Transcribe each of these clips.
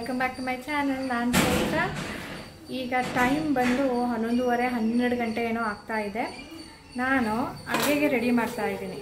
Welcome back to my channel ನಾನು ಚೈತ್ರ ಈಗ time ಬಂದು ಹನ್ನೊಂದುವರೆ ಹನ್ನೆರಡು ಗಂಟೆ ಏನೋ ಆಗ್ತಾ ಇದೆ ನಾನು ಅಡುಗೆಗೆ ರೆಡಿ ಮಾಡ್ತಾ ಇದ್ದೀನಿ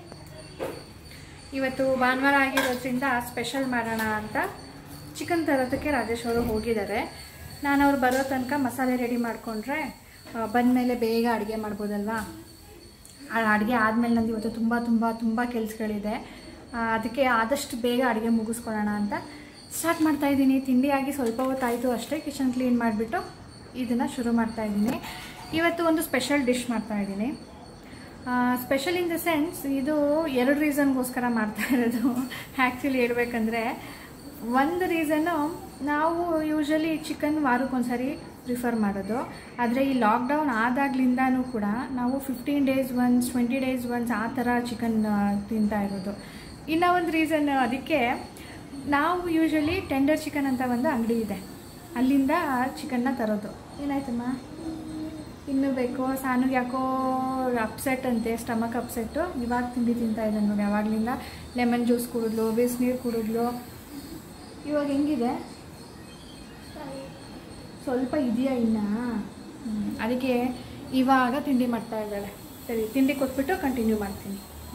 ಇವತ್ತು ಭಾನುವಾರ ಆಗಿರೋದ್ರಿಂದ ಸ್ಪೆಷಲ್ ಮಾಡೋಣ ಅಂತ ಚಿಕನ್ ತರೋದಕ್ಕೆ ರಾಜೇಶ್ ಅವರು ಹೋಗಿದ್ದಾರೆ ನಾನು ಅವ್ರು ಬರೋ ತನಕ ಮಸಾಲೆ ರೆಡಿ ಮಾಡಿಕೊಂಡ್ರೆ ಬಂದಮೇಲೆ ಬೇಗ ಅಡುಗೆ ಮಾಡ್ಬೋದಲ್ವಾ ಅಡುಗೆ ಆದಮೇಲೆ ನಂದು ಇವತ್ತು ತುಂಬ ತುಂಬ ತುಂಬ ಕೆಲಸಗಳಿದೆ ಅದಕ್ಕೆ ಆದಷ್ಟು ಬೇಗ ಅಡುಗೆ ಮುಗಿಸ್ಕೊಳ್ಳೋಣ ಅಂತ ಸ್ಟಾರ್ಟ್ ಮಾಡ್ತಾ ಇದ್ದೀನಿ ತಿಂಡಿ ಆಗಿ ಸ್ವಲ್ಪ ಹೊತ್ತಾಯಿತು ಅಷ್ಟೇ ಕಿಚನ್ ಕ್ಲೀನ್ ಮಾಡಿಬಿಟ್ಟು ಇದನ್ನು ಶುರು ಮಾಡ್ತಾ ಇದ್ದೀನಿ ಇವತ್ತು ಒಂದು ಸ್ಪೆಷಲ್ ಡಿಶ್ ಮಾಡ್ತಾ ಇದ್ದೀನಿ ಸ್ಪೆಷಲ್ ಇನ್ ದ ಸೆನ್ಸ್ ಇದು ಎರಡು ರೀಸನ್ಗೋಸ್ಕರ ಮಾಡ್ತಾ ಇರೋದು ಆ್ಯಕ್ಚುಲಿ ಹೇಳ್ಬೇಕಂದ್ರೆ ಒಂದು ರೀಸನ್ನು ನಾವು ಯೂಶಲಿ ಚಿಕನ್ ವಾರಕ್ಕೊಂದ್ಸರಿ ಪ್ರಿಫರ್ ಮಾಡೋದು ಆದರೆ ಈ ಲಾಕ್ಡೌನ್ ಆದಾಗ್ಲಿಂದನೂ ಕೂಡ ನಾವು fifteen days once twenty days once ಆ ಥರ ಚಿಕನ್ ತಿಂತಾ ಇರೋದು ಇನ್ನೂ ಒಂದು ರೀಸನ್ ಅದಕ್ಕೆ ನಾವು ಯೂಶಲಿ ಟೆಂಡರ್ ಚಿಕನ್ ಅಂತ ಒಂದು ಅಂಗಡಿ ಇದೆ ಅಲ್ಲಿಂದ ಚಿಕನ್ನ ತರೋದು ಏನಾಯ್ತಮ್ಮ ಇನ್ನೂ ಬೇಕು ಸಾನುಗೆ ಯಾಕೋ ಅಪ್ಸೆಟ್ ಅಂತೆ ಸ್ಟಮಕ್ ಅಪ್ಸೆಟ್ಟು ಇವಾಗ ತಿಂಡಿ ತಿಂತಾ ಇದ್ದಾನೆ ನೋಡಿ ಯಾವಾಗಲಿಂದ ಲೆಮನ್ ಜ್ಯೂಸ್ ಕುಡಿದ್ಲು ಬಿಸಿನೀರು ಕುಡಿದ್ಲು ಇವಾಗ ಹೆಂಗಿದೆ ಸ್ವಲ್ಪ ಇದೆಯಾ ಇನ್ನು ಹ್ಮ್. ಅದಕ್ಕೆ ಇವಾಗ ತಿಂಡಿ ಮಾಡ್ತಾ ಇದ್ದಾಳೆ ಸರಿ ತಿಂಡಿ ಕೊಟ್ಬಿಟ್ಟು ಕಂಟಿನ್ಯೂ ಮಾಡ್ತೀನಿ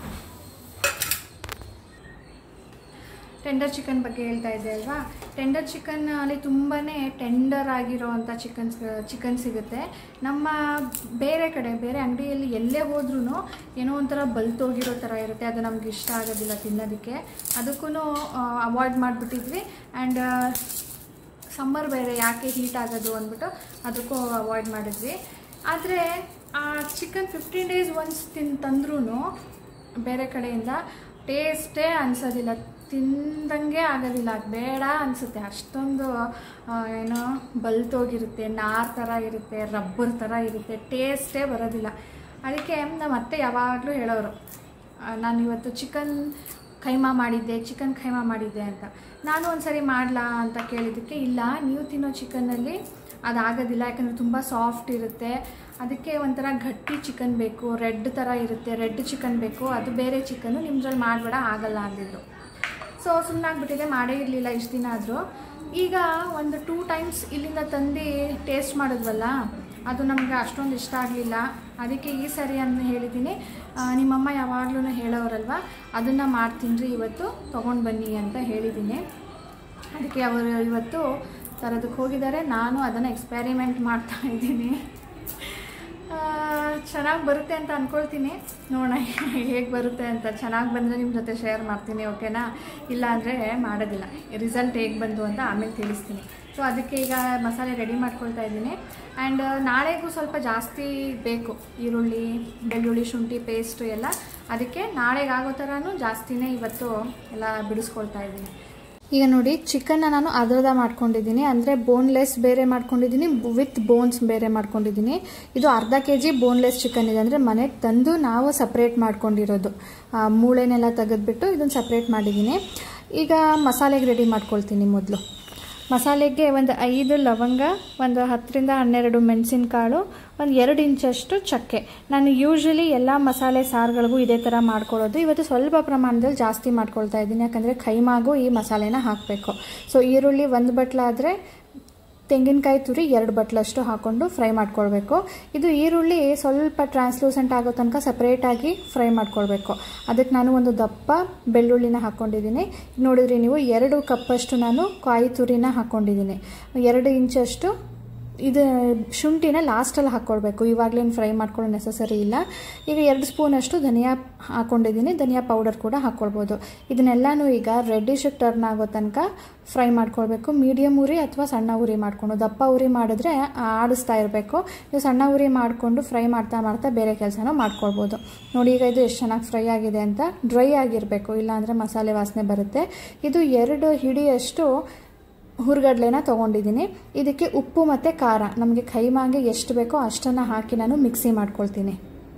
ಟೆಂಡರ್ ಚಿಕನ್ ಬಗ್ಗೆ ಹೇಳ್ತಾ ಇದ್ದೆ ಅಲ್ವಾ ಟೆಂಡರ್ ಚಿಕನ್ ಅಲ್ಲಿ ತುಂಬಾ ಟೆಂಡರ್ ಆಗಿರೋವಂಥ ಚಿಕನ್ ಚಿಕನ್ ಸಿಗುತ್ತೆ ನಮ್ಮ ಬೇರೆ ಕಡೆ ಬೇರೆ ಅಂಗಡಿಯಲ್ಲಿ ಎಲ್ಲೇ ಹೋದ್ರೂ ಏನೋ ಒಂಥರ ಬಲ್ತೋಗಿರೋ ಥರ ಇರುತ್ತೆ ಅದು ನಮ್ಗೆ ಇಷ್ಟ ಆಗೋದಿಲ್ಲ ತಿನ್ನೋದಕ್ಕೆ ಅದಕ್ಕೂ ಅವಾಯ್ಡ್ ಮಾಡಿಬಿಟ್ಟಿದ್ವಿ ಆ್ಯಂಡ್ ಸಮ್ಮರ್ ಬೇರೆ ಯಾಕೆ ಹೀಟ್ ಆಗೋದು ಅಂದ್ಬಿಟ್ಟು ಅದಕ್ಕೂ ಅವಾಯ್ಡ್ ಮಾಡಿದ್ವಿ ಆದರೆ ಆ ಚಿಕನ್ ಫಿಫ್ಟೀನ್ ಡೇಸ್ ಒನ್ಸ್ ತಿನ್ ತಂದ್ರೂ ಬೇರೆ ಕಡೆಯಿಂದ ಟೇಸ್ಟೇ ಅನಿಸೋದಿಲ್ಲ ತಿಂದಂಗೆ ಆಗೋದಿಲ್ಲ ಅದು ಬೇಡ ಅನಿಸುತ್ತೆ ಅಷ್ಟೊಂದು ಆ, ಏನೋ ಬಲ್ತೋಗಿರುತ್ತೆ ನಾರ್ ಥರ ಇರುತ್ತೆ ರಬ್ಬರ್ ಥರ ಇರುತ್ತೆ ಟೇಸ್ಟೇ ಬರೋದಿಲ್ಲ ಅದಕ್ಕೆ ನಮ್ಮ ಅತ್ತೆ ಯಾವಾಗಲೂ ಹೇಳೋರು ಆ, ನಾನು ಇವತ್ತು ಚಿಕನ್ ಖೈಮಾ ಮಾಡಿದ್ದೆ ಚಿಕನ್ ಖೈಮಾ ಮಾಡಿದ್ದೆ ಅಂತ ನಾನು ಒಂದ್ಸರಿ ಮಾಡಲಾ ಅಂತ ಕೇಳಿದ್ದಕ್ಕೆ ಇಲ್ಲ ನೀವು ತಿನ್ನೋ ಚಿಕನ್ನಲ್ಲಿ ಅದಾಗೋದಿಲ್ಲ ಯಾಕಂದರೆ ತುಂಬ ಸಾಫ್ಟ್ ಇರುತ್ತೆ ಅದಕ್ಕೆ ಒಂಥರ ಗಟ್ಟಿ ಚಿಕನ್ ಬೇಕು ರೆಡ್ ಥರ ಇರುತ್ತೆ ರೆಡ್ ಚಿಕನ್ ಬೇಕು ಅದು ಬೇರೆ ಚಿಕನ್ನು ನಿಮ್ದ್ರಲ್ಲಿ ಮಾಡಬೇಡ ಆಗಲ್ಲ ಅಂದಿದ್ರು ಸೊ ಸುಮ್ಮನಾಗ್ಬಿಟ್ಟಿದೆ ಮಾಡೇ ಇರಲಿಲ್ಲ ಇಷ್ಟು ದಿನ ಆದರೂ ಈಗ ಒಂದು ಟೂ ಟೈಮ್ಸ್ ಇಲ್ಲಿಂದ ತಂದು ಟೇಸ್ಟ್ ಮಾಡಿದ್ವಲ್ಲ ಅದು ನಮಗೆ ಅಷ್ಟೊಂದು ಇಷ್ಟ ಆಗಲಿಲ್ಲ ಅದಕ್ಕೆ ಈ ಸರಿ ಅಂತ ಹೇಳಿದ್ದೀನಿ ಆ, ನಿಮ್ಮಮ್ಮ ಯಾವಾಗಲೂ ಹೇಳೋರಲ್ವ ಅದನ್ನು ಮಾಡ್ತೀನಿ ರೀ ಇವತ್ತು ತೊಗೊಂಡು ಬನ್ನಿ ಅಂತ ಹೇಳಿದ್ದೀನಿ ಅದಕ್ಕೆ ಅವರು ಇವತ್ತು ತರೋದಕ್ಕೆ ಹೋಗಿದ್ದಾರೆ ನಾನು ಅದನ್ನು ಎಕ್ಸ್ಪೆರಿಮೆಂಟ್ ಮಾಡ್ತಾ ಇದ್ದೀನಿ ಚೆನ್ನಾಗಿ ಬರುತ್ತೆ ಅಂತ ಅಂದ್ಕೊಳ್ತೀನಿ ನೋಡೋಣ ಹೇಗೆ ಬರುತ್ತೆ ಅಂತ ಚೆನ್ನಾಗಿ ಬಂದರೆ ನಿಮ್ಮ ಜೊತೆ ಶೇರ್ ಮಾಡ್ತೀನಿ ಓಕೆನಾ ಇಲ್ಲ ಅಂದರೆ ಮಾಡೋದಿಲ್ಲ ರಿಸಲ್ಟ್ ಹೇಗೆ ಬಂತು ಅಂತ ಆಮೇಲೆ ತಿಳಿಸ್ತೀನಿ ಸೊ ಅದಕ್ಕೆ ಈಗ ಮಸಾಲೆ ರೆಡಿ ಮಾಡ್ಕೊಳ್ತಾ ಇದ್ದೀನಿ ಆ್ಯಂಡ್ ನಾಳೆಗೂ ಸ್ವಲ್ಪ ಜಾಸ್ತಿ ಬೇಕು ಈರುಳ್ಳಿ ಬೆಳ್ಳುಳ್ಳಿ ಶುಂಠಿ ಪೇಸ್ಟು ಎಲ್ಲ ಅದಕ್ಕೆ ನಾಳೆಗೆ ಆಗೋ ಥರನೂ ಜಾಸ್ತಿನೇ ಇವತ್ತು ಎಲ್ಲ ಬಿಡಿಸ್ಕೊಳ್ತಾ ಇದ್ದೀನಿ ಈಗ ನೋಡಿ ಚಿಕನ್ನ ನಾನು ಅರ್ಧ ಮಾಡ್ಕೊಂಡಿದ್ದೀನಿ ಅಂದರೆ ಬೋನ್ಲೆಸ್ ಬೇರೆ ಮಾಡ್ಕೊಂಡಿದ್ದೀನಿ ವಿತ್ ಬೋನ್ಸ್ ಬೇರೆ ಮಾಡ್ಕೊಂಡಿದ್ದೀನಿ ಇದು ಅರ್ಧ ಕೆ ಜಿ ಬೋನ್ಲೆಸ್ ಚಿಕನ್ ಇದೆ ಅಂದರೆ ಮನೆಗೆ ತಂದು ನಾವು ಸಪ್ರೇಟ್ ಮಾಡ್ಕೊಂಡಿರೋದು ಆ, ಮೂಳೆನೆಲ್ಲ ತೆಗೆದ್ಬಿಟ್ಟು ಇದನ್ನು ಸಪ್ರೇಟ್ ಮಾಡಿದ್ದೀನಿ ಈಗ ಮಸಾಲೆಗೆ ರೆಡಿ ಮಾಡ್ಕೊಳ್ತೀನಿ ಮೊದಲು ಮಸಾಲೆಗೆ ಒಂದು ಐದು ಲವಂಗ ಒಂದು ಹತ್ತರಿಂದ ಹನ್ನೆರಡು ಮೆಣಸಿನಕಾಳು ಒಂದು ಎರಡು ಇಂಚಷ್ಟು ಚಕ್ಕೆ ನಾನು ಯೂಶ್ವಲಿ ಎಲ್ಲ ಮಸಾಲೆ ಸಾರುಗಳಿಗೂ ಇದೇ ಥರ ಮಾಡ್ಕೊಳ್ಳೋದು ಇವತ್ತು ಸ್ವಲ್ಪ ಪ್ರಮಾಣದಲ್ಲಿ ಜಾಸ್ತಿ ಮಾಡ್ಕೊಳ್ತಾ ಇದ್ದೀನಿ ಯಾಕಂದರೆ ಕೈಮಾಗೂ ಈ ಮಸಾಲೆನ ಹಾಕಬೇಕು ಸೊ ಈರುಳ್ಳಿ ಒಂದು ಬಟ್ಲಾದರೆ ತೆಂಗಿನಕಾಯಿ ತುರಿ ಎರಡು ಬಟ್ಲಷ್ಟು ಹಾಕ್ಕೊಂಡು ಫ್ರೈ ಮಾಡ್ಕೊಳ್ಬೇಕು ಇದು ಈರುಳ್ಳಿ ಸ್ವಲ್ಪ ಟ್ರಾನ್ಸ್ಲೂಸೆಂಟ್ ಆಗೋ ತನಕ ಸಪ್ರೇಟಾಗಿ ಫ್ರೈ ಮಾಡ್ಕೊಳ್ಬೇಕು ಅದಕ್ಕೆ ನಾನು ಒಂದು ದಪ್ಪ ಬೆಳ್ಳುಳ್ಳಿನ ಹಾಕ್ಕೊಂಡಿದ್ದೀನಿ ನೋಡಿದ್ರಿ ನೀವು ಎರಡು ಕಪ್ಪಷ್ಟು ನಾನು ಕಾಯಿ ತುರಿನ ಹಾಕ್ಕೊಂಡಿದ್ದೀನಿ ಎರಡು ಇಂಚಷ್ಟು ಇದು ಶುಂಠಿನ ಲಾಸ್ಟಲ್ಲಿ ಹಾಕ್ಕೊಳ್ಬೇಕು ಇವಾಗಲೇನು ಫ್ರೈ ಮಾಡ್ಕೊಳ್ಳೋ ನೆಸಸರಿ ಇಲ್ಲ ಈಗ ಎರಡು ಸ್ಪೂನಷ್ಟು ಧನಿಯಾ ಹಾಕ್ಕೊಂಡಿದ್ದೀನಿ ಧನಿಯಾ ಪೌಡರ್ ಕೂಡ ಹಾಕ್ಕೊಳ್ಬೋದು ಇದನ್ನೆಲ್ಲನೂ ಈಗ ರೆಡ್ಡಿಶಿಗೆ ಟರ್ನ್ ಆಗೋ ತನಕ ಫ್ರೈ ಮಾಡ್ಕೊಳ್ಬೇಕು ಮೀಡಿಯಮ್ ಉರಿ ಅಥವಾ ಸಣ್ಣ ಉರಿ ಮಾಡಿಕೊಂಡು ದಪ್ಪ ಉರಿ ಮಾಡಿದ್ರೆ ಆಡಿಸ್ತಾ ಇರಬೇಕು ನೀವು ಸಣ್ಣ ಉರಿ ಮಾಡಿಕೊಂಡು ಫ್ರೈ ಮಾಡ್ತಾ ಮಾಡ್ತಾ ಬೇರೆ ಕೆಲಸನೂ ಮಾಡ್ಕೊಳ್ಬೋದು ನೋಡಿ ಈಗ ಇದು ಎಷ್ಟು ಚೆನ್ನಾಗಿ ಫ್ರೈ ಆಗಿದೆ ಅಂತ ಡ್ರೈ ಆಗಿರಬೇಕು ಇಲ್ಲಾಂದರೆ ಮಸಾಲೆ ವಾಸನೆ ಬರುತ್ತೆ ಇದು ಎರಡು ಹಿಡಿಯಷ್ಟು ಹುರ್ಗಡ್ಲೆನ ತೊಗೊಂಡಿದ್ದೀನಿ ಇದಕ್ಕೆ ಉಪ್ಪು ಮತ್ತು ಖಾರ ನಮಗೆ ಕೈಮಾಗೆ ಎಷ್ಟು ಬೇಕೋ ಅಷ್ಟನ್ನು ಹಾಕಿ ನಾನು ಮಿಕ್ಸಿ ಮಾಡ್ಕೊಳ್ತೀನಿ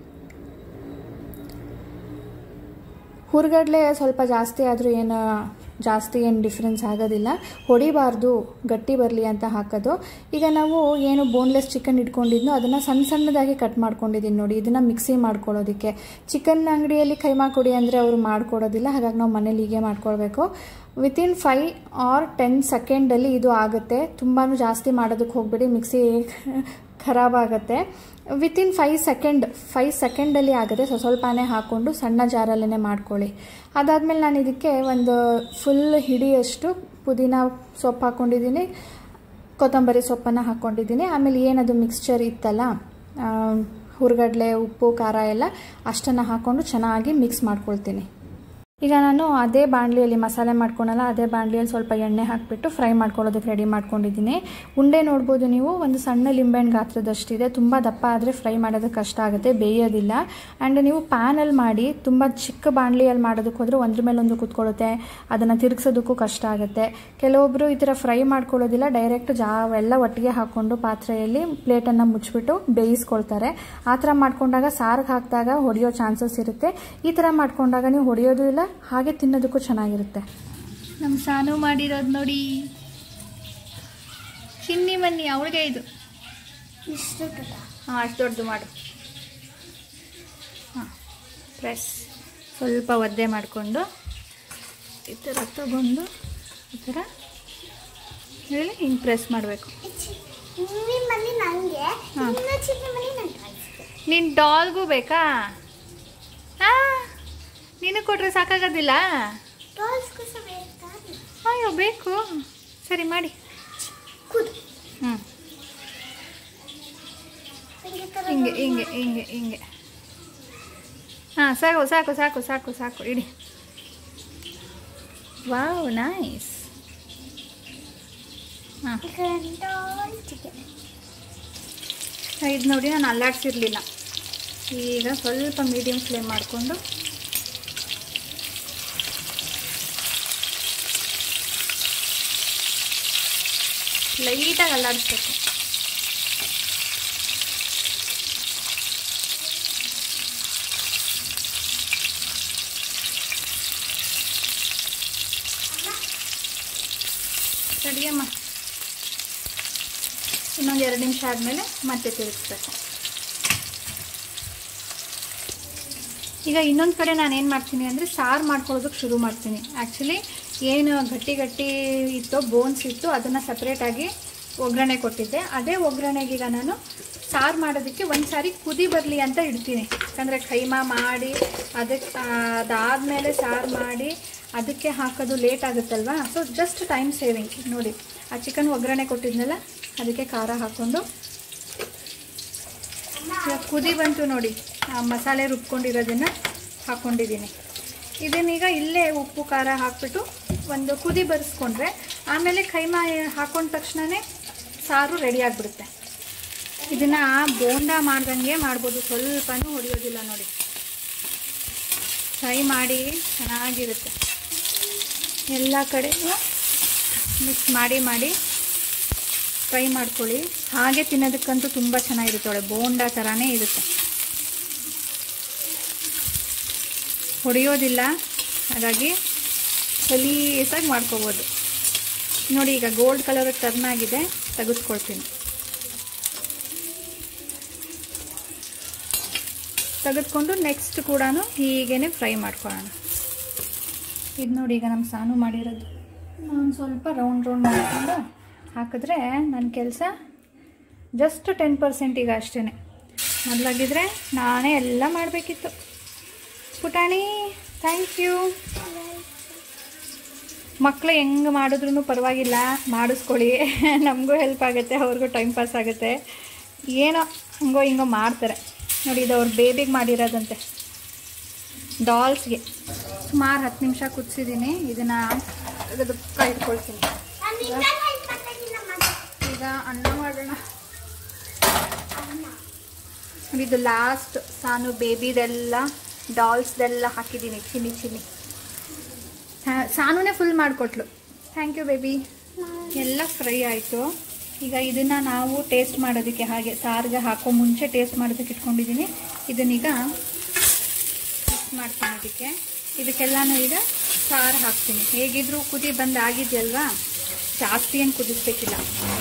ಹುರ್ಗಡ್ಲೆ ಸ್ವಲ್ಪ ಜಾಸ್ತಿ ಆದರೂ ಏನು ಜಾಸ್ತಿ ಏನು ಡಿಫ್ರೆನ್ಸ್ ಆಗೋದಿಲ್ಲ ಹೊಡಿಬಾರ್ದು ಗಟ್ಟಿ ಬರಲಿ ಅಂತ ಹಾಕೋದು ಈಗ ನಾವು ಏನು ಬೋನ್ಲೆಸ್ ಚಿಕನ್ ಇಟ್ಕೊಂಡಿದ್ನೋ ಅದನ್ನು ಸಣ್ಣ ಸಣ್ಣದಾಗಿ ಕಟ್ ಮಾಡ್ಕೊಂಡಿದ್ದೀನಿ ನೋಡಿ ಇದನ್ನು ಮಿಕ್ಸಿ ಮಾಡ್ಕೊಳ್ಳೋದಕ್ಕೆ ಚಿಕನ್ ಅಂಗಡಿಯಲ್ಲಿ ಕೈಮಾ ಕೊಡಿ ಅಂದರೆ ಅವರು ಮಾಡ್ಕೊಡೋದಿಲ್ಲ ಹಾಗಾಗಿ ನಾವು ಮನೇಲಿ ಹೀಗೆ ಮಾಡ್ಕೊಳ್ಬೇಕು ವಿತಿನ್ ಫೈ ಆರ್ ಟೆನ್ ಸೆಕೆಂಡಲ್ಲಿ ಇದು ಆಗುತ್ತೆ ತುಂಬಾ ಜಾಸ್ತಿ ಮಾಡೋದಕ್ಕೆ ಹೋಗ್ಬೇಡಿ ಮಿಕ್ಸಿ ಖರಾಬ್ ಆಗುತ್ತೆ ವಿತಿನ್ ಫೈವ್ ಸೆಕೆಂಡ್ ಫೈವ್ ಸೆಕೆಂಡಲ್ಲಿ ಆಗುತ್ತೆ ಸೊ ಸ್ವಲ್ಪನೇ ಹಾಕ್ಕೊಂಡು ಸಣ್ಣ ಜಾರಲ್ಲೇ ಮಾಡ್ಕೊಳ್ಳಿ ಅದಾದಮೇಲೆ ನಾನು ಇದಕ್ಕೆ ಒಂದು ಫುಲ್ ಹಿಡಿಯಷ್ಟು ಪುದೀನ ಸೊಪ್ಪು ಹಾಕ್ಕೊಂಡಿದ್ದೀನಿ ಕೊತ್ತಂಬರಿ ಸೊಪ್ಪನ್ನು ಹಾಕ್ಕೊಂಡಿದ್ದೀನಿ ಆಮೇಲೆ ಏನದು ಮಿಕ್ಸ್ಚರ್ ಇತ್ತಲ್ಲ ಆ, ಹುರ್ಗಡ್ಲೆ ಉಪ್ಪು ಖಾರ ಎಲ್ಲ ಅಷ್ಟನ್ನು ಹಾಕ್ಕೊಂಡು ಚೆನ್ನಾಗಿ ಮಿಕ್ಸ್ ಮಾಡ್ಕೊಳ್ತೀನಿ ಈಗ ನಾನು ಅದೇ ಬಾಣಲಿಯಲ್ಲಿ ಮಸಾಲೆ ಮಾಡ್ಕೊಳಲ್ಲ ಅದೇ ಬಾಣಲಿಯಲ್ಲಿ ಸ್ವಲ್ಪ ಎಣ್ಣೆ ಹಾಕಿಬಿಟ್ಟು ಫ್ರೈ ಮಾಡ್ಕೊಳ್ಳೋದಕ್ಕೆ ರೆಡಿ ಮಾಡ್ಕೊಂಡಿದ್ದೀನಿ ಉಂಡೆ ನೋಡ್ಬೋದು ನೀವು ಒಂದು ಸಣ್ಣ ಲಿಂಬೆಹಣ್ಣು ಗಾತ್ರದಷ್ಟಿದೆ ತುಂಬ ದಪ್ಪ ಆದರೆ ಫ್ರೈ ಮಾಡೋದಕ್ಕೆ ಕಷ್ಟ ಆಗುತ್ತೆ ಬೇಯೋದಿಲ್ಲ ಆ್ಯಂಡ್ ನೀವು ಪ್ಯಾನಲ್ಲಿ ಮಾಡಿ ತುಂಬ ಚಿಕ್ಕ ಬಾಣಲಿಯಲ್ಲಿ ಮಾಡೋದಕ್ಕೆ ಹೋದರೆ ಒಂದ್ರ ಮೇಲೆ ಒಂದು ಕೂತ್ಕೊಳ್ಳುತ್ತೆ ಅದನ್ನು ತಿರುಗಿಸೋದಕ್ಕೂ ಕಷ್ಟ ಆಗುತ್ತೆ ಕೆಲವೊಬ್ಬರು ಈ ಥರ ಫ್ರೈ ಮಾಡ್ಕೊಳ್ಳೋದಿಲ್ಲ ಡೈರೆಕ್ಟ್ ಜಾ ಎಲ್ಲ ಒಟ್ಟಿಗೆ ಹಾಕ್ಕೊಂಡು ಪಾತ್ರೆಯಲ್ಲಿ ಪ್ಲೇಟನ್ನು ಮುಚ್ಚಿಬಿಟ್ಟು ಬೇಯಿಸ್ಕೊಳ್ತಾರೆ ಆ ಥರ ಮಾಡ್ಕೊಂಡಾಗ ಸಾರಿಗೆ ಹಾಕಿದಾಗ ಹೊಡೆಯೋ ಚಾನ್ಸಸ್ ಇರುತ್ತೆ ಈ ಥರ ಮಾಡ್ಕೊಂಡಾಗ ನೀವು ಹೊಡೆಯೋದು ಇಲ್ಲ ಹಾಗೆ ತಿನ್ನೋದಕ್ಕೂ ಚೆನ್ನಾಗಿರುತ್ತೆ ನಮ್ಮ ಸಾನು ಮಾಡಿರೋದು ನೋಡಿ ಚಿನ್ನಿ ಮನ್ನಿ ಅವಳಿಗೆ ಇದು ಹಾಂ ಅಷ್ಟು ದೊಡ್ಡದು ಮಾಡು ಹಾಂ ಪ್ರೆಸ್ ಸ್ವಲ್ಪ ಒದ್ದೆ ಮಾಡಿಕೊಂಡು ಈ ಥರ ತಗೊಂಡು ಈ ಥರ ಹೇಳಿ ಹಿಂಗೆ ಪ್ರೆಸ್ ಮಾಡಬೇಕು ಚಿನ್ನಿ ಮನೆ ನನಗೆ ಹಾ. ಇನ್ನು ಚಿನ್ನಿ ಮನೆ ನನಗೆ ನಿನ್ನ ಡಾಲ್ಗೂ ಬೇಕಾ ಹಾಂ ನಿನಗೆ ಕೊಟ್ಟರೆ ಸಾಕಾಗೋದಿಲ್ಲ ಡಾಲ್ಸ್ಗೋಸ ಬೇಕಾ ಅಯ್ಯೋ ಬೇಕು ಸರಿ ಮಾಡಿ ಕೂದು ಹ್ಞೂ ಹಿಂಗೆ ಥರ ಹಿಂಗೆ ಹಿಂಗೆ ಹಿಂಗೆ ಹಿಂಗೆ ಹಾಂ ಸಾಕು ಸಾಕು ಸಾಕು ಸಾಕು ಸಾಕು ಇಡಿ ವಾವ್ ನೈಸ್ ಹಾಂ ಡಾಲ್ ಚಿಕನ್ ಇದು ನೋಡಿ ನಾನು ಅಲ್ಲಾಡ್ಸಿರ್ಲಿಲ್ಲ ಈಗ ಸ್ವಲ್ಪ ಮೀಡಿಯಮ್ ಫ್ಲೇಮ್ ಮಾಡಿಕೊಂಡು ಲೈಟಾಗಿ ಅಲ್ಲಾಡಿಸ್ಬೇಕು ಸರಿಯಮ್ಮ ಇನ್ನೊಂದು ಎರಡು ನಿಮಿಷ ಆದಮೇಲೆ ಮತ್ತೆ ತಿರುಗಿಸ್ಬೇಕು ಈಗ ಇನ್ನೊಂದು ಕಡೆ ನಾನು ಏನು ಮಾಡ್ತೀನಿ ಅಂದರೆ ಸಾರು ಮಾಡ್ಕೊಳ್ಳೋದಕ್ಕೆ ಶುರು ಮಾಡ್ತೀನಿ ಆ್ಯಕ್ಚುಲಿ ಏನು ಗಟ್ಟಿ ಗಟ್ಟಿ ಇತ್ತೋ ಬೋನ್ಸ್ ಇತ್ತು ಅದನ್ನು ಸಪ್ರೇಟಾಗಿ ಒಗ್ಗರಣೆ ಕೊಟ್ಟಿದ್ದೆ ಅದೇ ಒಗ್ಗರಣೆಗೆ ಈಗ ನಾನು ಸಾರು ಮಾಡೋದಕ್ಕೆ ಒಂದು ಸಾರಿ ಕುದಿ ಬರಲಿ ಅಂತ ಇಡ್ತೀನಿ ಯಾಕಂದರೆ ಕೈಮಾ ಮಾಡಿ ಅದಕ್ಕೆ ಅದಾದಮೇಲೆ ಸಾರು ಮಾಡಿ ಅದಕ್ಕೆ ಹಾಕೋದು ಲೇಟ್ ಆಗುತ್ತಲ್ವಾ ಸೊ ಜಸ್ಟ್ ಟೈಮ್ ಸೇವಿಂಗ್ ನೋಡಿ ಆ ಚಿಕನ್ ಒಗ್ಗರಣೆ ಕೊಟ್ಟಿದ್ನಲ್ಲ ಅದಕ್ಕೆ ಖಾರ ಹಾಕ್ಕೊಂಡು ಇವಾಗ ಕುದಿ ಬಂತು ನೋಡಿ ಆ ಮಸಾಲೆ ರುಬ್ಕೊಂಡಿರೋದನ್ನ ಹಾಕ್ಕೊಂಡಿದ್ದೀನಿ ಇದನ್ನೀಗ ಇಲ್ಲೇ ಉಪ್ಪು ಖಾರ ಹಾಕ್ಬಿಟ್ಟು ಒಂದು ಕುದಿ ಬರೆಸ್ಕೊಂಡ್ರೆ ಆಮೇಲೆ ಕೈಮಾ ಹಾಕೊಂಡ ತಕ್ಷಣವೇ ಸಾರು ರೆಡಿ ಆಗಿಬಿಡುತ್ತೆ ಇದನ್ನು ಬೋಂಡ ಮಾಡ್ದಂಗೆ ಮಾಡ್ಬೋದು ಸ್ವಲ್ಪನೂ ಹೊಡೆಯೋದಿಲ್ಲ ನೋಡಿ ಫ್ರೈ ಮಾಡಿ ಚೆನ್ನಾಗಿರುತ್ತೆ ಎಲ್ಲ ಕಡೆನೂ ಮಿಕ್ಸ್ ಮಾಡಿ ಮಾಡಿ ಫ್ರೈ ಮಾಡ್ಕೊಳ್ಳಿ ಹಾಗೆ ತಿನ್ನೋದಕ್ಕಂತೂ ತುಂಬ ಚೆನ್ನಾಗಿರುತ್ತೆ ಒಳ್ಳೆ ಬೋಂಡ ಥರನೇ ಇರುತ್ತೆ ಹೊಡೆಯೋದಿಲ್ಲ ಹಾಗಾಗಿ ಸಲೀಸಾಗಿ ಮಾಡ್ಕೋಬೋದು ನೋಡಿ ಈಗ ಗೋಲ್ಡ್ ಕಲರ್ ಟರ್ನ್ ಆಗಿದೆ ತೆಗೆದುಕೊಳ್ತೀನಿ ತೆಗೆದುಕೊಂಡು ನೆಕ್ಸ್ಟ್ ಕೂಡ ಹೀಗೇ ಫ್ರೈ ಮಾಡ್ಕೊಳ್ಳೋಣ ಇದು ನೋಡಿ ಈಗ ನಮ್ಮ ಸಾನು ಮಾಡಿರೋದು ಒಂದು ಸ್ವಲ್ಪ ರೌಂಡ್ ರೌಂಡ್ ಮಾಡಿಕೊಂಡು ಹಾಕಿದ್ರೆ ನನ್ನ ಕೆಲಸ ಜಸ್ಟ್ ಟೆನ್ ಪರ್ಸೆಂಟ್ ಈಗ ಅಷ್ಟೇ ಮೊದಲಾಗಿದ್ರೆ ನಾನೇ ಎಲ್ಲ ಮಾಡಬೇಕಿತ್ತು ಪುಟಾಣಿ ಥ್ಯಾಂಕ್ ಯು ಮಕ್ಕಳು ಹೆಂಗೆ ಮಾಡಿದ್ರೂ ಪರವಾಗಿಲ್ಲ ಮಾಡಿಸ್ಕೊಳ್ಳಿ ನಮಗೂ ಹೆಲ್ಪ್ ಆಗುತ್ತೆ ಅವ್ರಿಗೂ ಟೈಮ್ ಪಾಸ್ ಆಗುತ್ತೆ ಏನೋ ಹಂಗೋ ಹಿಂಗೋ ಮಾಡ್ತಾರೆ ನೋಡಿ ಇದು ಅವ್ರ ಬೇಬಿಗೆ ಮಾಡಿರೋದಂತೆ ಡಾಲ್ಸ್ಗೆ ಸುಮಾರು ಹತ್ತು ನಿಮಿಷ ಕುದಿಸಿದ್ದೀನಿ ಇದನ್ನು ತೆಗೆದು ಇಟ್ಕೊಳ್ತೀನಿ ನಾನು ನಿನ್ನ ಹೆಲ್ಪ್ ಮಾಡ್ತೀನಿ ನಮ್ಮ ಈಗ ಅನ್ನ ಮಾಡೋಣ ನೋಡಿ ಇದು ಲಾಸ್ಟ್ ಸಾನು ಬೇಬಿದೆಲ್ಲ ಡಾಲ್ಸ್ದೆಲ್ಲ ಹಾಕಿದ್ದೀನಿ ಚಿನ್ನಿ ಚಿನ್ನಿ ಥ್ಯಾ- ಸಾನುನೇ ಫುಲ್ ಮಾಡಿಕೊಟ್ಲು ಥ್ಯಾಂಕ್ ಯು ಬೇಬಿ ಎಲ್ಲ ಫ್ರೈ ಆಯಿತು ಈಗ ಇದನ್ನು ನಾವು ಟೇಸ್ಟ್ ಮಾಡೋದಕ್ಕೆ ಹಾಗೆ ಸಾರಿಗೆ ಹಾಕೋ ಮುಂಚೆ ಟೇಸ್ಟ್ ಮಾಡೋದಕ್ಕೆ ಇಟ್ಕೊಂಡಿದ್ದೀನಿ ಇದನ್ನೀಗ ಮಿಕ್ಸ್ ಮಾಡ್ತೀನಿ ಅದಕ್ಕೆ ಇದಕ್ಕೆಲ್ಲನೂ ಈಗ ಸಾರು ಹಾಕ್ತೀನಿ ಹೇಗಿದ್ರೂ ಕುದಿ ಬಂದು ಆಗಿದೆಯಲ್ವಾ ಜಾಸ್ತಿ ಏನು ಕುದಿಸ್ಬೇಕಿಲ್ಲ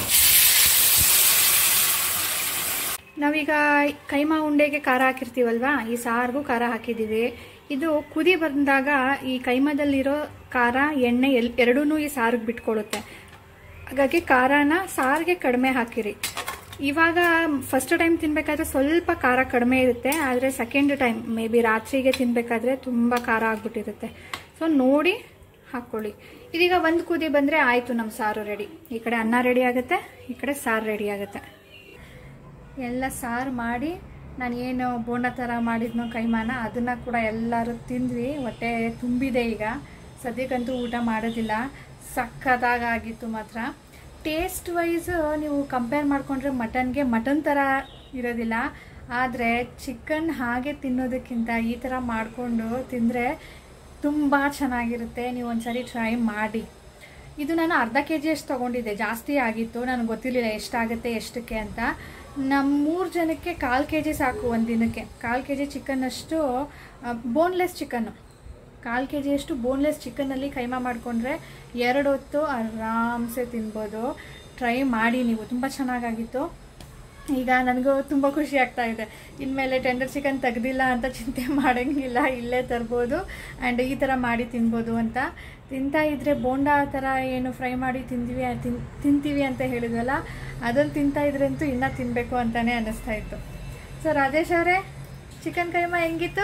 ನಾವೀಗ ಕೈಮಾ ಉಂಡೆಗೆ ಖಾರ ಹಾಕಿರ್ತೀವಲ್ವಾ ಈ ಸಾರಿಗೂ ಖಾರ ಹಾಕಿದ್ದೀವಿ ಇದು ಕುದಿ ಬಂದಾಗ ಈ ಕೈಮಾದಲ್ಲಿರೋ ಖಾರ ಎಣ್ಣೆ ಎಲ್ ಎರಡೂ ಈ ಸಾರಿಗೆ ಬಿಟ್ಕೊಳ್ಳುತ್ತೆ ಹಾಗಾಗಿ ಖಾರನ ಸಾರಿಗೆ ಕಡಿಮೆ ಹಾಕಿರಿ ಇವಾಗ ಫಸ್ಟ್ ಟೈಮ್ ತಿನ್ಬೇಕಾದ್ರೆ ಸ್ವಲ್ಪ ಖಾರ ಕಡಿಮೆ ಇರುತ್ತೆ ಆದರೆ ಸೆಕೆಂಡ್ ಟೈಮ್ ಮೇ ಬಿ ರಾತ್ರಿಗೆ ತಿನ್ಬೇಕಾದ್ರೆ ತುಂಬ ಖಾರ ಆಗ್ಬಿಟ್ಟಿರುತ್ತೆ ಸೊ ನೋಡಿ ಹಾಕ್ಕೊಳ್ಳಿ ಇದೀಗ ಒಂದು ಕುದಿ ಬಂದರೆ ಆಯಿತು ನಮ್ಮ ಸಾರು ರೆಡಿ ಈ ಕಡೆ ಅನ್ನ ರೆಡಿ ಆಗುತ್ತೆ ಈ ಕಡೆ ಸಾರು ರೆಡಿ ಆಗುತ್ತೆ ಎಲ್ಲ ಸಾರು ಮಾಡಿ ನಾನು ಏನು ಬೋಂಡ ಥರ ಮಾಡಿದ್ನೋ ಕೈಮಾನ ಅದನ್ನು ಕೂಡ ಎಲ್ಲರೂ ತಿಂದ್ವಿ ಹೊಟ್ಟೆ ತುಂಬಿದೆ ಈಗ ಸದ್ಯಕ್ಕಂತೂ ಊಟ ಮಾಡೋದಿಲ್ಲ ಸಖತ್ತಾಗಿತ್ತು ಮಾತ್ರ ಟೇಸ್ಟ್ ವೈಸ್ ನೀವು ಕಂಪೇರ್ ಮಾಡಿಕೊಂಡ್ರೆ ಮಟನ್ಗೆ ಮಟನ್ ಥರ ಇರೋದಿಲ್ಲ ಆದರೆ ಚಿಕನ್ ಹಾಗೆ ತಿನ್ನೋದಕ್ಕಿಂತ ಈ ಥರ ಮಾಡಿಕೊಂಡು ತಿಂದರೆ ತುಂಬ ಚೆನ್ನಾಗಿರುತ್ತೆ ನೀವು ಒಂದ್ಸರಿ ಟ್ರೈ ಮಾಡಿ ಇದು ನಾನು ಅರ್ಧ ಕೆ ಜಿಯಷ್ಟು ತೊಗೊಂಡಿದ್ದೆ ಜಾಸ್ತಿ ಆಗಿತ್ತು ನನಗೆ ಗೊತ್ತಿರಲಿಲ್ಲ ಎಷ್ಟಾಗುತ್ತೆ ಎಷ್ಟಕ್ಕೆ ಅಂತ ನಮ್ಮ ಮೂರು ಜನಕ್ಕೆ ಕಾಲು ಕೆ ಜಿ ಸಾಕು ಒಂದು ದಿನಕ್ಕೆ ಕಾಲು ಕೆ ಜಿ ಚಿಕನ್ನಷ್ಟು ಬೋನ್ಲೆಸ್ ಚಿಕನ್ನು ಕಾಲು ಕೆ ಜಿಯಷ್ಟು ಬೋನ್ಲೆಸ್ ಚಿಕನ್ನಲ್ಲಿ ಕೈಮಾ ಮಾಡಿಕೊಂಡ್ರೆ ಎರಡು ಹೊತ್ತು ಆರಾಮ್ಸೆ ತಿನ್ಬೋದು ಟ್ರೈ ಮಾಡಿ ನೀವು ತುಂಬ ಚೆನ್ನಾಗಾಗಿತ್ತು ಈಗ ನನಗೂ ತುಂಬ ಖುಷಿ ಆಗ್ತಾ ಇದೆ ಇನ್ಮೇಲೆ ಟೆಂಡರ್ ಚಿಕನ್ ತೆಗ್ದಿಲ್ಲ ಅಂತ ಚಿಂತೆ ಮಾಡೋಂಗಿಲ್ಲ ಇಲ್ಲೇ ತರ್ಬೋದು ಆ್ಯಂಡ್ ಈ ಥರ ಮಾಡಿ ತಿನ್ಬೋದು ಅಂತ ತಿಂತಾ ಇದ್ದರೆ ಬೋಂಡಾ ಥರ ಏನು ಫ್ರೈ ಮಾಡಿ ತಿಂತೀವಿ ತಿನ್ ತಿಂತೀವಿ ಅಂತ ಹೇಳಿದ್ವಲ್ಲ ಅದನ್ನು ತಿಂತಾ ಇದ್ರೆ ಅಂತೂ ಇನ್ನೂ ತಿನ್ನಬೇಕು ಅಂತಲೇ ಅನ್ನಿಸ್ತಾ ಇತ್ತು ಸೊ ರಾಜೇಶ್ ಅವರೇ ಚಿಕನ್ ಕೈಮಾ ಹೆಂಗಿತ್ತು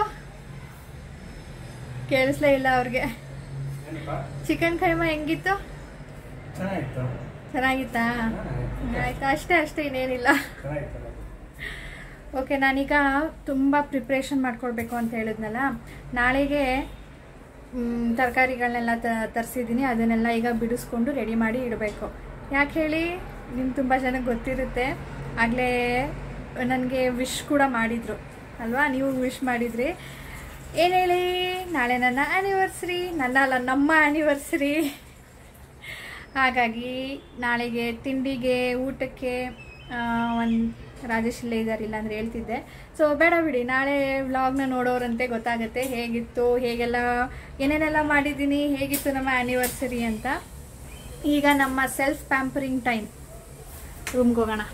ಕೇಳಿಸ್ಲೇ ಇಲ್ಲ ಅವ್ರಿಗೆ ಚಿಕನ್ ಕೈಮಾ ಹೆಂಗಿತ್ತು ಚೆನ್ನಾಗಿತ್ತು ಚೆನ್ನಾಗಿತ್ತಾ ಆಯ್ತಾ ಅಷ್ಟೇ ಅಷ್ಟೇ ಇನ್ನೇನಿಲ್ಲ ಚೆನ್ನಾಗಿತ್ತು ಓಕೆ ನಾನೀಗ ತುಂಬ ಪ್ರಿಪ್ರೇಷನ್ ಮಾಡ್ಕೊಳ್ಬೇಕು ಅಂತ ಹೇಳಿದ್ನಲ್ಲ ನಾಳೆಗೆ ತರಕಾರಿಗಳನ್ನೆಲ್ಲ ತರಿಸಿದ್ದೀನಿ ಅದನ್ನೆಲ್ಲ ಈಗ ಬಿಡಿಸ್ಕೊಂಡು ರೆಡಿ ಮಾಡಿ ಇಡಬೇಕು ಯಾಕೆ ಹೇಳಿ ನಿಮ್ಗೆ ತುಂಬ ಜನಕ್ಕೆ ಗೊತ್ತಿರುತ್ತೆ ಆಗಲೇ ನನಗೆ ವಿಶ್ ಕೂಡ ಮಾಡಿದರು ಅಲ್ವಾ ನೀವು ವಿಶ್ ಮಾಡಿದ್ರಿ ಏನು ಹೇಳಿ ನಾಳೆ ನನ್ನ ಆ್ಯನಿವರ್ಸರಿ ನನ್ನ ಅಲ್ಲ ನಮ್ಮ ಆ್ಯನಿವರ್ಸರಿ ಹಾಗಾಗಿ ನಾಳೆಗೆ ತಿಂಡಿಗೆ ಊಟಕ್ಕೆ ಒಂದು ರಾಜೇಶ್ ಇಲ್ಲೇ ಇದ್ದಾರೆ ಇಲ್ಲ ಅಂದರೆ ಹೇಳ್ತಿದ್ದೆ ಸೊ ಬೇಡ ಬಿಡಿ ನಾಳೆ ವ್ಲಾಗ್ನ ನೋಡೋರಂತೆ ಗೊತ್ತಾಗುತ್ತೆ ಹೇಗಿತ್ತು ಹೇಗೆಲ್ಲ ಏನೇನೆಲ್ಲ ಮಾಡಿದ್ದೀನಿ ಹೇಗಿತ್ತು ನಮ್ಮ ಆ್ಯನಿವರ್ಸರಿ ಅಂತ ಈಗ ನಮ್ಮ ಸೆಲ್ಫ್ ಪ್ಯಾಂಪರಿಂಗ್ ಟೈಮ್ ರೂಮ್ಗೆ ಹೋಗೋಣ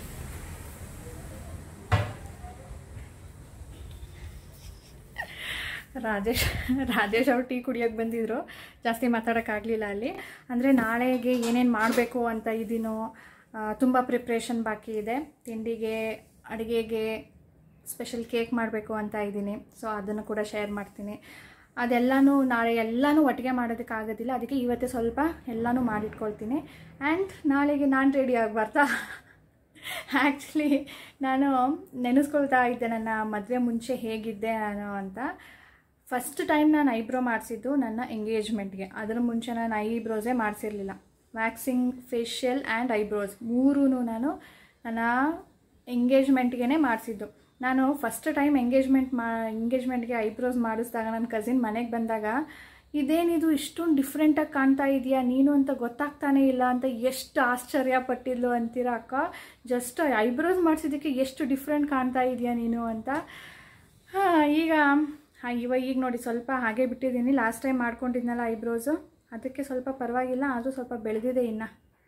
ರಾಜೇಶ್ ರಾಜೇಶ್ ಅವ್ರು ಟೀ ಕುಡಿಯೋಕ್ಕೆ ಬಂದಿದ್ರು ಜಾಸ್ತಿ ಮಾತಾಡೋಕ್ಕಾಗಲಿಲ್ಲ ಅಲ್ಲಿ ಅಂದರೆ ನಾಳೆಗೆ ಏನೇನು ಮಾಡಬೇಕು ಅಂತ ಇದೀನೋ ತುಂಬ ಪ್ರಿಪ್ರೇಷನ್ ಬಾಕಿ ಇದೆ ತಿಂಡಿಗೆ ಅಡುಗೆಗೆ ಸ್ಪೆಷಲ್ ಕೇಕ್ ಮಾಡಬೇಕು ಅಂತ ಇದ್ದೀನಿ ಸೊ ಅದನ್ನು ಕೂಡ ಶೇರ್ ಮಾಡ್ತೀನಿ ಅದೆಲ್ಲನೂ ನಾಳೆ ಎಲ್ಲನೂ ಒಟ್ಟಿಗೆ ಮಾಡೋದಕ್ಕಾಗೋದಿಲ್ಲ ಅದಕ್ಕೆ ಇವತ್ತೇ ಸ್ವಲ್ಪ ಎಲ್ಲನೂ ಮಾಡಿಟ್ಕೊಳ್ತೀನಿ ಆ್ಯಂಡ್ ನಾಳೆಗೆ ನಾನು ರೆಡಿ ಆಗಬಾರ್ದಾ ಆ್ಯಕ್ಚುಲಿ ನಾನು ನೆನೆಸ್ಕೊಳ್ತಾ ಇದ್ದೆ ನನ್ನ ಮದುವೆ ಮುಂಚೆ ಹೇಗಿದ್ದೆ ನಾನು ಅಂತ ಫಸ್ಟ್ ಟೈಮ್ ನಾನು ಐಬ್ರೋ ಮಾಡಿಸಿದ್ದು ನನ್ನ ಎಂಗೇಜ್ಮೆಂಟ್ಗೆ ಅದರ ಮುಂಚೆ ನಾನು ಐಬ್ರೋಸೇ ಮಾಡಿಸಿರಲಿಲ್ಲ ವ್ಯಾಕ್ಸಿಂಗ್ ಫೇಶಿಯಲ್ ಆ್ಯಂಡ್ ಐಬ್ರೋಸ್ ಮೂರೂ ನಾನು ನನ್ನ ಎಂಗೇಜ್ಮೆಂಟ್ಗೆ ಮಾಡಿಸಿದ್ದು ನಾನು ಫಸ್ಟ್ ಟೈಮ್ ಎಂಗೇಜ್ಮೆಂಟ್ ಮಾ ಎಂಗೇಜ್ಮೆಂಟ್ಗೆ ಐಬ್ರೋಸ್ ಮಾಡಿಸಿದಾಗ ನನ್ನ ಕಸಿನ್ ಮನೆಗೆ ಬಂದಾಗ ಇದೇನಿದು ಇಷ್ಟೊಂದು ಡಿಫ್ರೆಂಟಾಗಿ ಕಾಣ್ತಾ ಇದೆಯಾ ನೀನು ಅಂತ ಗೊತ್ತಾಗ್ತಾನೇ ಇಲ್ಲ ಅಂತ ಎಷ್ಟು ಆಶ್ಚರ್ಯ ಪಟ್ಟಿದ್ಲು ಅಂತೀರಾ ಅಕ್ಕ ಜಸ್ಟ್ ಐಬ್ರೋಸ್ ಮಾಡಿಸಿದ್ದಕ್ಕೆ ಎಷ್ಟು ಡಿಫ್ರೆಂಟ್ ಕಾಣ್ತಾ ಇದೆಯಾ ನೀನು ಅಂತ ಹಾಂ ಈಗ ಹಾಂ ಇವಾಗ ಈಗ ನೋಡಿ ಸ್ವಲ್ಪ ಹಾಗೆ ಬಿಟ್ಟಿದ್ದೀನಿ ಲಾಸ್ಟ್ ಟೈಮ್ ಮಾಡ್ಕೊಂಡಿದ್ನಲ್ಲ ಐಬ್ರೋಸು ಅದಕ್ಕೆ ಸ್ವಲ್ಪ ಪರವಾಗಿಲ್ಲ ಆದರೂ ಸ್ವಲ್ಪ ಬೆಳೆದಿದೆ ಇನ್ನು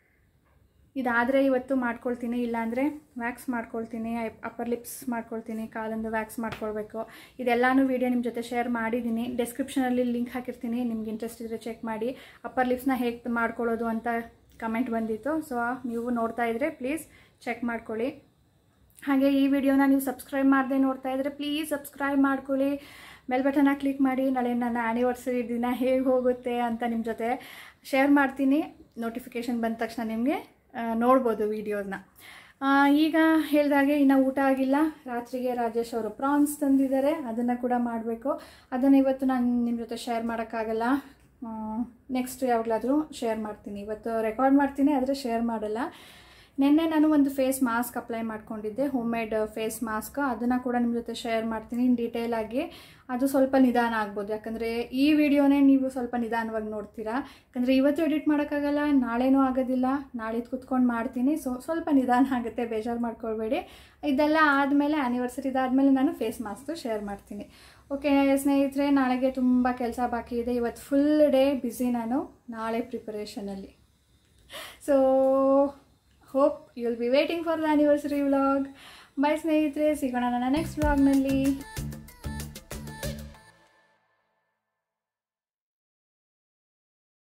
ಇದಾದರೆ ಇವತ್ತು ಮಾಡ್ಕೊಳ್ತೀನಿ ಇಲ್ಲಾಂದರೆ ವ್ಯಾಕ್ಸ್ ಮಾಡ್ಕೊಳ್ತೀನಿ ಅಪ್ಪರ್ ಲಿಪ್ಸ್ ಮಾಡ್ಕೊಳ್ತೀನಿ ಕಾಲೊಂದು ವ್ಯಾಕ್ಸ್ ಮಾಡ್ಕೊಳ್ಬೇಕು ಇದೆಲ್ಲನೂ ವೀಡಿಯೋ ನಿಮ್ಮ ಜೊತೆ ಶೇರ್ ಮಾಡಿದ್ದೀನಿ ಡಿಸ್ಕ್ರಿಪ್ಷನಲ್ಲಿ ಲಿಂಕ್ ಹಾಕಿರ್ತೀನಿ ನಿಮ್ಗೆ ಇಂಟ್ರೆಸ್ಟ್ ಇದ್ದರೆ ಚೆಕ್ ಮಾಡಿ ಅಪ್ಪರ್ ಲಿಪ್ಸ್ನ ಹೇಗೆ ಮಾಡ್ಕೊಳ್ಳೋದು ಅಂತ ಕಮೆಂಟ್ ಬಂದಿತ್ತು ಸೊ ನೀವು ನೋಡ್ತಾ ಇದ್ದರೆ ಪ್ಲೀಸ್ ಚೆಕ್ ಮಾಡ್ಕೊಳ್ಳಿ ಹಾಗೆ ಈ ವಿಡಿಯೋನ ನೀವು ಸಬ್ಸ್ಕ್ರೈಬ್ ಮಾಡದೆ ನೋಡ್ತಾ ಇದ್ದರೆ ಪ್ಲೀಸ್ ಸಬ್ಸ್ಕ್ರೈಬ್ ಮಾಡ್ಕೊಳ್ಳಿ ಬೆಲ್ ಬಟನ್ನ ಕ್ಲಿಕ್ ಮಾಡಿ ನಾಳೆ ನನ್ನ ಆ್ಯನಿವರ್ಸರಿ ದಿನ ಹೇಗೆ ಹೋಗುತ್ತೆ ಅಂತ ನಿಮ್ಮ ಜೊತೆ ಶೇರ್ ಮಾಡ್ತೀನಿ ನೋಟಿಫಿಕೇಷನ್ ಬಂದ ತಕ್ಷಣ ನಿಮಗೆ ನೋಡ್ಬೋದು ವೀಡಿಯೋನ ಈಗ ಹೇಳಿದಾಗೆ ಇನ್ನು ಊಟ ಆಗಿಲ್ಲ ರಾತ್ರಿಗೆ ರಾಜೇಶ್ ಅವರು ಪ್ರಾನ್ಸ್ ತಂದಿದ್ದಾರೆ ಅದನ್ನು ಕೂಡ ಮಾಡಬೇಕು ಅದನ್ನು ಇವತ್ತು ನಾನು ನಿಮ್ಮ ಜೊತೆ ಶೇರ್ ಮಾಡೋಕ್ಕಾಗಲ್ಲ ನೆಕ್ಸ್ಟ್ ಯಾವಾಗಲಾದರೂ ಶೇರ್ ಮಾಡ್ತೀನಿ ಇವತ್ತು ರೆಕಾರ್ಡ್ ಮಾಡ್ತೀನಿ ಆದರೆ ಶೇರ್ ಮಾಡಲ್ಲ ನಿನ್ನೆ ನಾನು ಒಂದು ಫೇಸ್ ಮಾಸ್ಕ್ ಅಪ್ಲೈ ಮಾಡ್ಕೊಂಡಿದ್ದೆ ಹೋಮ್ ಮೇಡ್ ಫೇಸ್ ಮಾಸ್ಕ್ ಅದನ್ನು ಕೂಡ ನಿಮ್ಮ ಜೊತೆ ಶೇರ್ ಮಾಡ್ತೀನಿ ಇನ್ ಡೀಟೇಲ್ ಆಗಿ ಅದು ಸ್ವಲ್ಪ ನಿಧಾನ ಆಗ್ಬೋದು ಯಾಕಂದರೆ ಈ ವಿಡಿಯೋನೇ ನೀವು ಸ್ವಲ್ಪ ನಿಧಾನವಾಗಿ ನೋಡ್ತೀರಾ ಯಾಕಂದರೆ ಇವತ್ತು ಎಡಿಟ್ ಮಾಡೋಕ್ಕಾಗಲ್ಲ ನಾಳೆನೂ ಆಗೋದಿಲ್ಲ ನಾಳಿದ್ದು ಕುತ್ಕೊಂಡು ಮಾಡ್ತೀನಿ ಸೊ ಸ್ವಲ್ಪ ನಿಧಾನ ಆಗುತ್ತೆ ಬೇಜಾರು ಮಾಡ್ಕೊಳ್ಬೇಡಿ ಇದೆಲ್ಲ ಆದಮೇಲೆ ಆ್ಯನಿವರ್ಸರಿ ಇದಾದಮೇಲೆ ನಾನು ಫೇಸ್ ಮಾಸ್ಕ್ ಶೇರ್ ಮಾಡ್ತೀನಿ ಓಕೆ ಸ್ನೇಹಿತರೆ ನಾಳೆಗೆ ತುಂಬ ಕೆಲಸ ಬಾಕಿ ಇದೆ ಇವತ್ತು ಫುಲ್ ಡೇ ಬ್ಯುಸಿ ನಾನು ನಾಳೆ ಪ್ರಿಪರೇಷನಲ್ಲಿ so hope you will be waiting for the anniversary vlog bye ಸ್ನೇಹಿತರೆ ಸಿಗೋಣ ನನ್ನ ನೆಕ್ಸ್ಟ್ ವ್ಲಾಗ್ನಲ್ಲಿ